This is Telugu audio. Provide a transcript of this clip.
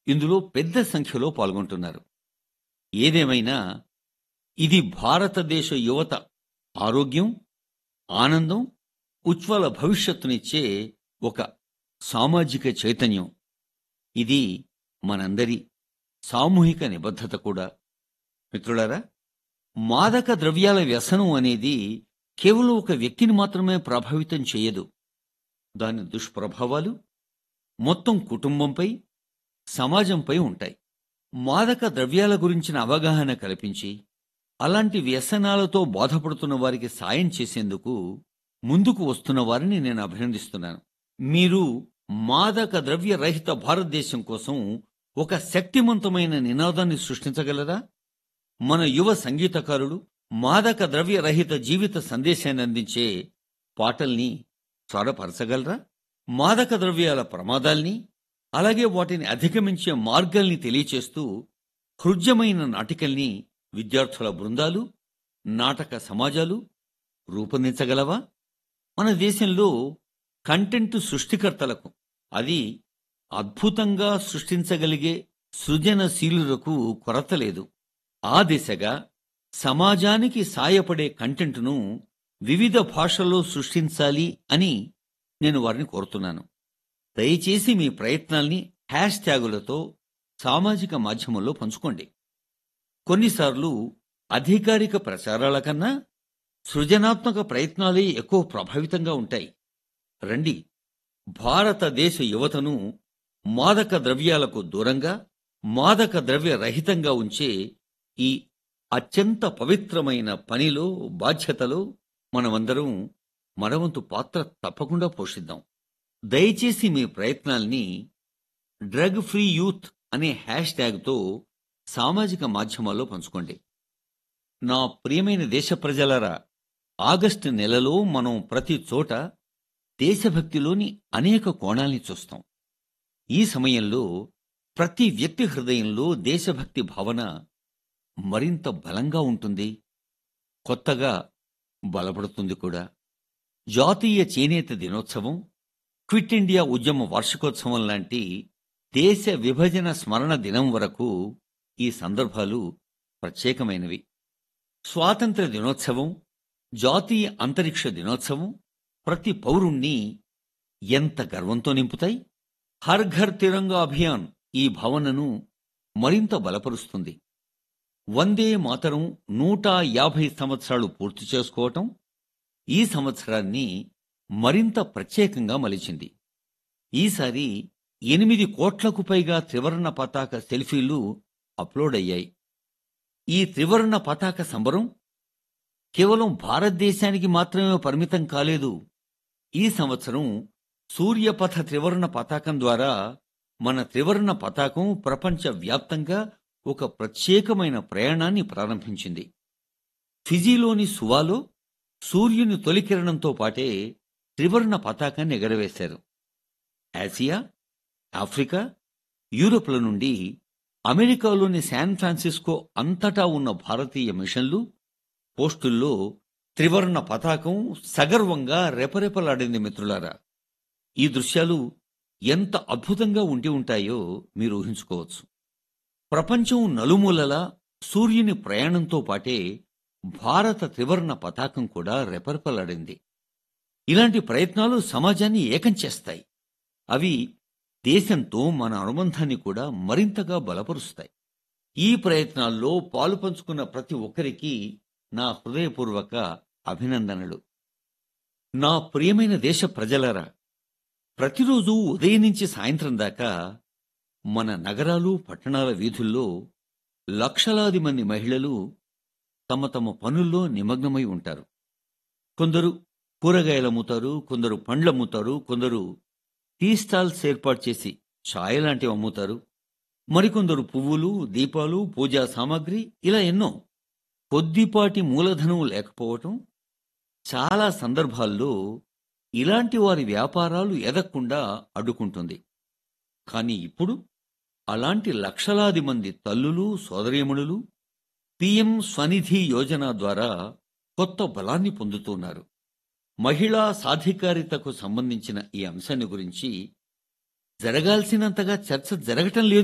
ఇందులో పెద్ద సంఖ్యలో పాల్గొంటున్నారు ఏదేమైనా ఇది భారతదేశ యువత ఆరోగ్యం ఆనందం ఉజ్వల భవిష్యత్తునిచ్చే ఒక సామాజిక చైతన్యం ఇది మనందరి సామూహిక నిబద్ధత కూడా మిత్రులారా మాదక ద్రవ్యాల వ్యసనం అనేది కేవలం ఒక వ్యక్తిని మాత్రమే ప్రభావితం చేయదు దాని దుష్ప్రభావాలు మొత్తం కుటుంబంపై సమాజంపై ఉంటాయి మాదక ద్రవ్యాల గురించిన అవగాహన కల్పించి అలాంటి వ్యసనాలతో బాధపడుతున్న వారికి సాయం చేసేందుకు ముందుకు వస్తున్న వారిని నేను అభినందిస్తున్నాను మీరు మాదక ద్రవ్య రహిత భారతదేశం కోసం ఒక శక్తివంతమైన నినాదాన్ని సృష్టించగలరా మన యువ సంగీతకారులు మాదక ద్రవ్య రహిత జీవిత సందేశాన్ని అందించే పాటల్ని స్వరపరచగలరా మాదక ద్రవ్యాల ప్రమాదాల్ని అలాగే వాటిని అధిగమించే మార్గాల్ని తెలియచేస్తూ హృద్యమైన నాటికల్ని విద్యార్థుల బృందాలు నాటక సమాజాలు రూపొందించగలవా మన దేశంలో కంటెంట్ సృష్టికర్తలకు అది అద్భుతంగా సృష్టించగలిగే సృజనశీలులకు కొరత లేదు ఆ దిశగా సమాజానికి సాయపడే కంటెంట్ను వివిధ భాషల్లో సృష్టించాలి అని నేను వారిని కోరుతున్నాను దయచేసి మీ ప్రయత్నాల్ని హ్యాష్ ట్యాగులతో సామాజిక మాధ్యమంలో పంచుకోండి కొన్నిసార్లు అధికారిక ప్రచారాల కన్నా సృజనాత్మక ప్రయత్నాలే ఎక్కువ ప్రభావితంగా ఉంటాయి రండి భారతదేశ యువతను మాదక ద్రవ్యాలకు దూరంగా మాదక ద్రవ్య రహితంగా ఉంచే ఈ అత్యంత పవిత్రమైన పనిలో బాధ్యతలో మనమందరం మనవంతు పాత్ర తప్పకుండా పోషిద్దాం దయచేసి మీ ప్రయత్నాల్ని డ్రగ్ ఫ్రీ యూత్ అనే హ్యాష్ ట్యాగ్తో సామాజిక మాధ్యమాల్లో పంచుకోండి నా ప్రియమైన దేశ ప్రజలరా ఆగస్టు నెలలో మనం ప్రతి చోట దేశభక్తిలోని అనేక కోణాల్ని చూస్తాం ఈ సమయంలో ప్రతి వ్యక్తి హృదయంలో దేశభక్తి భావన మరింత బలంగా ఉంటుంది కొత్తగా బలపడుతుంది కూడా జాతీయ చేనేత దినోత్సవం క్విట్ ఇండియా ఉద్యమ వార్షికోత్సవం లాంటి దేశ విభజన స్మరణ దినం వరకు ఈ సందర్భాలు ప్రత్యేకమైనవి స్వాతంత్ర దినోత్సవం జాతీయ అంతరిక్ష దినోత్సవం ప్రతి పౌరుణ్ణి ఎంత గర్వంతో నింపుతాయి హర్ ఘర్ తిరంగా అభియాన్ ఈ భావనను మరింత బలపరుస్తుంది వందే మాతరం నూట యాభై సంవత్సరాలు పూర్తి చేసుకోవటం ఈ సంవత్సరాన్ని మరింత ప్రత్యేకంగా మలిచింది ఈసారి ఎనిమిది కోట్లకు పైగా త్రివర్ణ పతాక సెల్ఫీలు అప్లోడ్ అయ్యాయి ఈ త్రివర్ణ పతాక సంబరం కేవలం భారతదేశానికి మాత్రమే పరిమితం కాలేదు ఈ సంవత్సరం సూర్యపథ త్రివర్ణ పతాకం ద్వారా మన త్రివర్ణ పతాకం ప్రపంచ వ్యాప్తంగా ఒక ప్రత్యేకమైన ప్రయాణాన్ని ప్రారంభించింది ఫిజీలోని సువాలో సూర్యుని తొలికిరణంతో పాటే త్రివర్ణ పతాకాన్ని ఎగరవేశారు ఆసియా ఆఫ్రికా యూరోప్ల నుండి అమెరికాలోని శాన్ ఫ్రాన్సిస్కో అంతటా ఉన్న భారతీయ మిషన్లు పోస్టుల్లో త్రివర్ణ పతాకం సగర్వంగా రెపరెపలాడింది మిత్రులారా ఈ దృశ్యాలు ఎంత అద్భుతంగా ఉండి ఉంటాయో మీరు ఊహించుకోవచ్చు ప్రపంచం నలుమూలలా సూర్యుని ప్రయాణంతో పాటే భారత త్రివర్ణ పతాకం కూడా రెపరెపలాడింది ఇలాంటి ప్రయత్నాలు సమాజాన్ని ఏకం చేస్తాయి అవి దేశంతో మన అనుబంధాన్ని కూడా మరింతగా బలపరుస్తాయి ఈ ప్రయత్నాల్లో పాలు పంచుకున్న ప్రతి ఒక్కరికి నా హృదయపూర్వక అభినందనలు నా ప్రియమైన దేశ ప్రజలరా ప్రతిరోజు ఉదయం నుంచి సాయంత్రం దాకా మన నగరాలు పట్టణాల వీధుల్లో లక్షలాది మంది మహిళలు తమ తమ పనుల్లో నిమగ్నమై ఉంటారు కొందరు కూరగాయలు అమ్ముతారు కొందరు పండ్లు అమ్ముతారు కొందరు టీ స్టాల్స్ ఏర్పాటు చేసి ఛాయ్ లాంటివి అమ్ముతారు మరికొందరు పువ్వులు దీపాలు పూజా సామాగ్రి ఇలా ఎన్నో కొద్దిపాటి మూలధనం లేకపోవటం చాలా సందర్భాల్లో ఇలాంటి వారి వ్యాపారాలు ఎదగకుండా అడ్డుకుంటుంది కానీ ఇప్పుడు అలాంటి లక్షలాది మంది తల్లులు సోదరీమణులు పిఎం స్వనిధి యోజన ద్వారా కొత్త బలాన్ని పొందుతున్నారు మహిళా సాధికారితకు సంబంధించిన ఈ అంశాన్ని గురించి జరగాల్సినంతగా చర్చ జరగటం లేదు